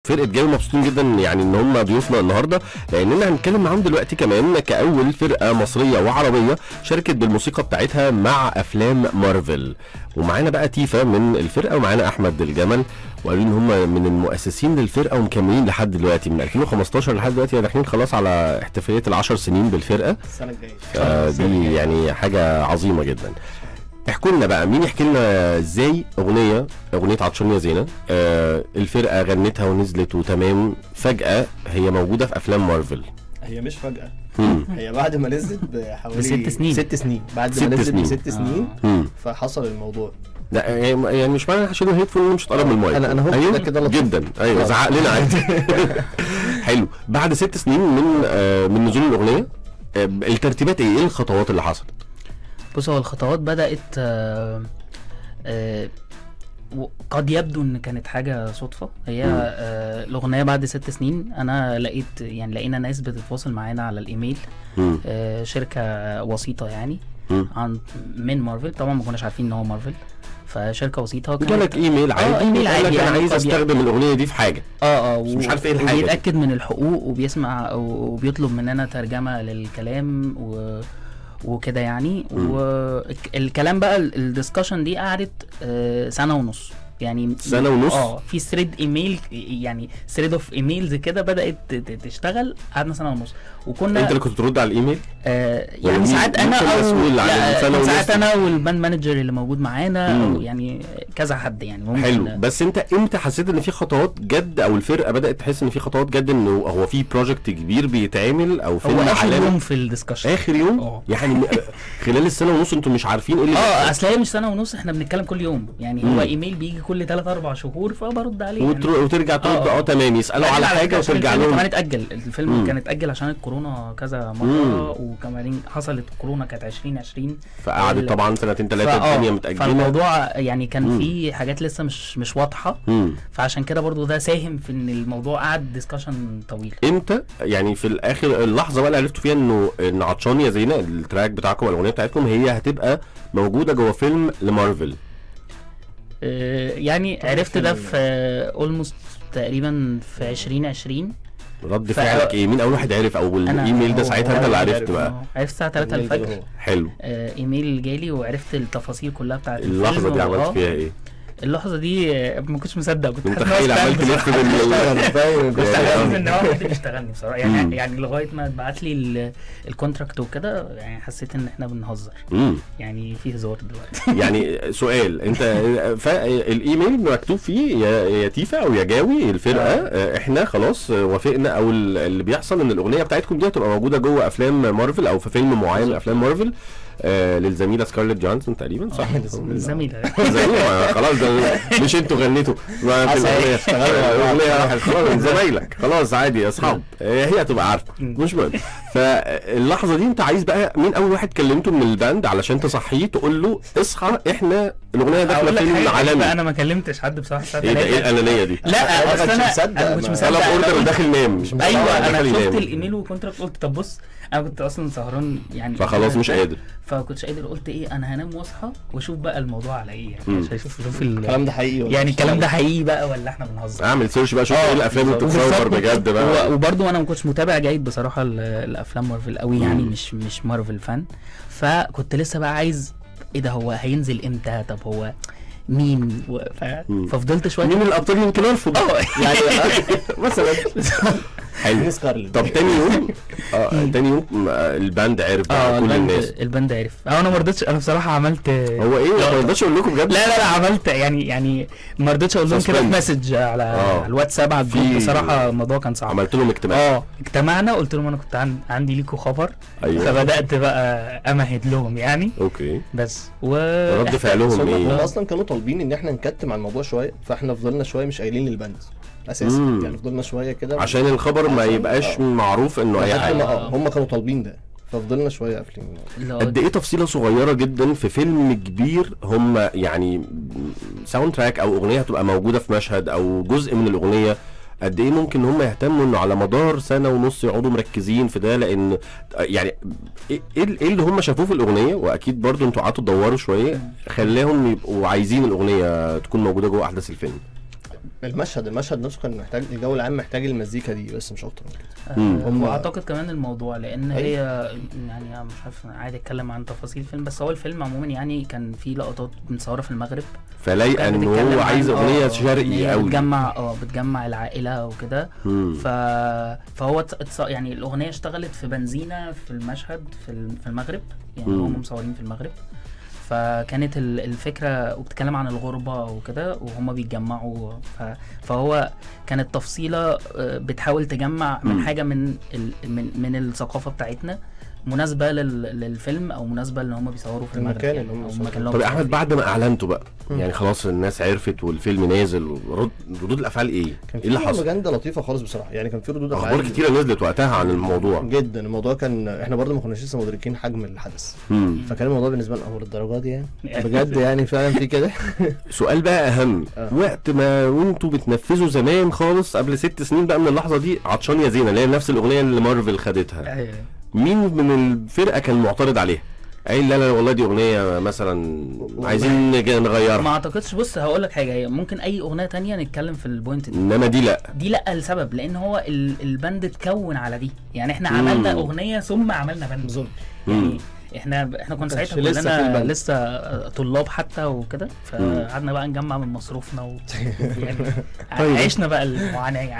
فرقه جاوي مبسوطين جدا يعني ان هم ضيوفنا النهارده لاننا هنتكلم معاهم دلوقتي كمان كاول فرقه مصريه وعربيه شاركت بالموسيقى بتاعتها مع افلام مارفل ومعانا بقى تيفا من الفرقه ومعانا احمد الجمل وقالوا ان هم من المؤسسين للفرقه ومكملين لحد دلوقتي من 2015 لحد دلوقتي داخلين خلاص على احتفاليه العشر سنين بالفرقه السنه الجايه فدي يعني حاجه عظيمه جدا احكوا لنا بقى مين يحكي لنا ازاي اغنيه اغنيه عطشان يا زينه آه الفرقه غنتها ونزلت وتمام فجاه هي موجوده في افلام مارفل هي مش فجاه مم. هي بعد ما نزلت بحوالي بست سنين. ست سنين بعد ست ما نزلت سنين. بست سنين مم. فحصل الموضوع لا يعني يعني مش معنى عشان الهيدفون مش هتقرب من المايك أنا- أنا هو ايوه كده كده لطيف. جدا ايوه آه. زعق لنا عادي حلو بعد ست سنين من آه من نزول الاغنيه آه الترتيبات ايه؟ ايه الخطوات اللي حصلت؟ بص هو الخطوات بدأت آه آه و- قد يبدو ان كانت حاجه صدفه هي مم. آه الاغنيه بعد ست سنين انا لقيت يعني لقينا ناس بتتواصل معانا على الايميل مم. آه شركه وسيطه يعني مم. عن من مارفل طبعا ما كناش عارفين ان هو مارفل فشركه وسيطه كانت- جالك ايميل عادي إيميل قال لك عادي انا يعني عايز قد استخدم الاغنيه دي في حاجه اه اه بس مش عارف إيه الحاجة دي. وبيتاكد من الحقوق وبيسمع وبيطلب مننا ترجمه للكلام و وكده يعني مم. والكلام بقى الدiscussion دي قعدت آه، سنه ونص يعني سنة ونص؟ اه في ثريد ايميل يعني ثريد اوف ايميلز كده بدات ت- ت- تشتغل قعدنا سنه ونص وكنا انت اللي كنت ترد على الايميل آه ولا يعني مين- ساعات مين انا كان او مسؤول عن لا، السنة كان ونص ساعات دي؟ انا والباند مانجر اللي موجود معانا مم. او يعني كذا حد يعني ممكن حلو بس انت امتى حسيت ان في خطوات جد او الفرقه بدات تحس ان في خطوات جد انه هو في بروجكت كبير بيتعمل او هو فيلم اخر عالمي يوم في الدiscussion اخر يوم اه. يعني م- خلال السنه ونص انتم مش عارفين ايه اللي اه بيحصل. اصل هي مش سنه ونص احنا بنتكلم كل يوم يعني مم. هو ايميل بيجي كل 3 4 شهور فبرد عليه يعني. وتر... وترجع ترد اه. اه تمام يسالوا على بعدين حاجه فكرة عشان وترجع الفيلم لهم كمان اتاجل الفيلم مم. كان اتاجل عشان الكورونا كذا مم. مره وكمان حصلت الكورونا كانت 2020 فقعدت ال- طبعا سنتين ثلاثه فا- اه، الدنيا متاجله فالموضوع يعني كان مم. في حاجات لسه مش مش واضحه مم. فعشان كده برضو ده ساهم في ان الموضوع قعد ديسكشن طويل امتى يعني في الاخر اللحظه بقى اللي عرفتوا فيها انه ان عطشان يا زينه التراك بتاعكم الاغنيه بتاعتكم هي هتبقى موجوده جوه فيلم لمارفل آه، يعني طبعا عرفت ده فيلم. في اولموست تقريبا في 2020 رد ف- فعلك ايه مين اول واحد عرف او الايميل ده هو- ساعتها هو انت اللي أول واحد عرفت عرف. بقى آه، عرفت الساعه 3 الإيميل ده الفجر هو. حلو آه، ايميل جالي وعرفت التفاصيل كلها بتاعت اللحظه الفيلم دي و- عملت آه، فيها ايه اللحظه دي آه، ما كنتش مصدق كنت انت حاسس إن هو تخيل stand عمال بصراحة. تلف بين انا فاهم كنت يعني حاسس آه. ان هو حد بيشتغلني بصراحه مم. يعني يعني لغايه ما اتبعت لي ال- الكونتراكت وكده يعني حسيت ان احنا بنهزر امم يعني في هزار دلوقتي يعني سؤال انت ف... الايميل مكتوب فيه يا يا تيفا او يا جاوي الفرقه اه. احنا خلاص وافقنا او ال- اللي بيحصل ان الاغنيه بتاعتكم دي هتبقى موجوده جوه افلام مارفل او في فيلم معين من افلام مارفل آه للزميله سكارليت جونسون تقريبا صح؟ الزميله زميله خلاص ده مش انتوا غنيتوا ما في حصل. الاغنيه اشتغلنا مع بعض. الاغنيه راحت خلاص زمايلك خلاص عادي يا اصحاب آه، هي هتبقى عارفه مش مهم فاللحظه دي انت عايز بقى مين اول واحد كلمته من الباند علشان تصحيه تقول له اصحى احنا الاغنيه داخله اقول لك فيلم حاجه عالمي انا ما كلمتش حد بصراحه الساعه ايه ده ايه 3 الانانيه دي لا أنا اصل ما انا كنتش مصدق. انا ما كنتش ما- مصدق طلب أنا اوردر قلت- وداخل نام مش مصدق. ايوه انا داخل شفت ينام. الايميل والكونتراكت قلت طب بص انا كنت اصلا سهران يعني فخلاص مش قادر فكنتش قادر قلت ايه انا هنام واصحى واشوف بقى الموضوع على ايه مم. يعني عشان اشوف اشوف ال- الكلام ده حقيقي ولا يعني مش الكلام ده حقيقي؟ حقيقي بقى ولا احنا بنهزر اعمل سيرش بقى شوف ايه الافلام اللي بتتصور بالظبط. بجد و- بقى وبرضه انا ما كنتش متابع جيد بصراحه ل- الافلام مارفل قوي يعني مم. مش مش مارفل فان فكنت لسه بقى عايز ايه ده هو هينزل امتى طب هو مين و... ف... مم. ففضلت شويه مين الابطال يمكن ارفض يعني آه، مثلا حلو مين سكارلت طب تاني يوم اه تاني يوم آه، الباند عرف بقى اه كل البند الناس البند عرف اه انا ما رضيتش انا بصراحه عملت هو ايه ما رضيتش اقول لكم بجد لا لا لا عملت يعني يعني ما رضيتش اقول لهم كده في Suspense. مسج على آه. على الواتساب على الجروب في- بصراحه الموضوع كان صعب عملت لهم اجتماع اه اجتمعنا قلت لهم انا كنت عن... عندي ليكوا خبر ايوه فبدات بقى امهد لهم يعني اوكي بس و رد فعلهم هم هم ايه اصلا كانوا طالبين ان احنا نكتم على الموضوع شويه فاحنا فضلنا شويه مش قايلين للبند اساسا مم. يعني فضلنا شويه كده عشان الخبر ما عشان- يبقاش آه. معروف انه اي لحد حاجه ما اه هم كانوا طالبين ده ففضلنا شويه قافلين اللي هو قد ايه تفصيله صغيره جدا في فيلم كبير هم يعني ساوند تراك او اغنيه هتبقى موجوده في مشهد او جزء من الاغنيه قد ايه ممكن هم يهتموا انه على مدار سنه ونص يقعدوا مركزين في ده لان يعني ايه ايه إيه اللي هم شافوه في الاغنيه واكيد برضو انتوا قعدتوا تدوروا شويه خلاهم يبقوا عايزين الاغنيه تكون موجوده جوه احداث الفيلم المشهد المشهد نفسه كان محتاج الجو العام محتاج المزيكا دي بس مش اكتر من كده مم. آه، هم- واعتقد كمان الموضوع لان أيوة. هي يعني أنا مش عارف عادي اتكلم عن تفاصيل الفيلم بس هو الفيلم عموما يعني كان فيه لقطات متصوره في المغرب فلايقه كانت ان بتتكلم هو عن- عايز آه، اغنيه إن شرقي هي قوي بتجمع اه بتجمع العائله وكده مم. ف... فهو ت- اتص... يعني الاغنيه اشتغلت في بنزينه في المشهد في ال- في المغرب يعني مم. هم مصورين في المغرب فكانت ال- الفكره وبتتكلم عن الغربه وكده وهم بيتجمعوا ف... فهو كانت تفصيله آه، بتحاول تجمع من مم. حاجه من ال... من من الثقافه بتاعتنا مناسبه لل... للفيلم او مناسبه ان هم بيصوروا في المغرب المكان يعني اللي هم أو بيصوروا المكان اللي طب هم يا احمد بيصوروا بعد ما اعلنته بقى مم. يعني خلاص الناس عرفت والفيلم نازل رد ردود الافعال ايه؟ كان ايه في اللي حصل؟ بروباجندا لطيفه خالص بصراحه يعني كان في ردود اخبار افعال كتيره نزلت وقتها عن الموضوع جدا الموضوع كان احنا برضه ما كناش لسه مدركين حجم الحدث مم. فكان الموضوع بالنسبه لنا امر الدرجه دي يعني بجد يعني فعلا في كده سؤال بقى اهم آه. وقت ما وانتوا بتنفذوا زمان خالص قبل ست سنين بقى من اللحظه دي عطشان يا زينه اللي هي نفس الاغنيه اللي مارفل خدتها أيوة. مين من الفرقه كان معترض عليها؟ قايل لا لا والله دي اغنيه مثلا عايزين نج- ما نغيرها اعتقدش بص هقول لك حاجه هي ممكن اي اغنيه تانية نتكلم في البوينت دي انما دي لا دي لا لسبب لان هو ال- الباند اتكون على دي يعني احنا مم. عملنا اغنيه ثم عملنا باند بالظبط مم. يعني احنا احنا كنا كانش ساعتها لسه في كلنا الباند. لسه طلاب حتى وكده فقعدنا بقى نجمع من مصروفنا و... يعني طيب. عشنا بقى المعاناه يعني